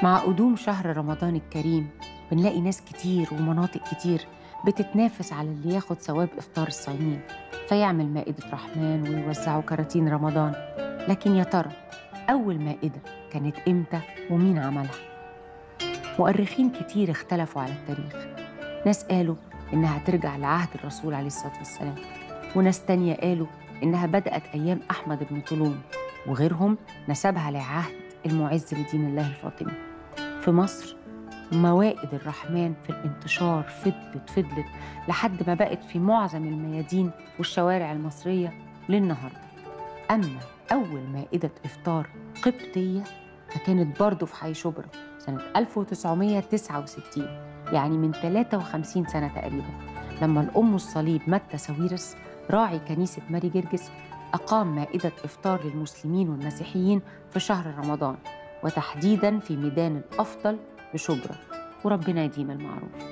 مع قدوم شهر رمضان الكريم بنلاقي ناس كتير ومناطق كتير بتتنافس على اللي ياخد ثواب إفطار الصايمين فيعمل مائدة رحمن ويوزعوا كراتين رمضان لكن يا ترى أول مائدة كانت إمتى ومين عملها؟ مؤرخين كتير اختلفوا على التاريخ ناس قالوا إنها ترجع لعهد الرسول عليه الصلاة والسلام وناس تانية قالوا إنها بدأت أيام أحمد بن طولون وغيرهم نسبها لعهد المعز لدين الله الفاطمي في مصر موائد الرحمن في الانتشار فضلت فضلت لحد ما بقت في معظم الميادين والشوارع المصرية للنهاردة أما أول مائدة إفطار قبطية فكانت برضه في حي شبرا سنة 1969 يعني من 53 سنة تقريبا لما الأم الصليب متى ساويرس راعي كنيسة ماري جرجس أقام مائدة إفطار للمسلمين والمسيحيين في شهر رمضان وتحديدا في ميدان الأفضل بشبرا وربنا يديم المعروف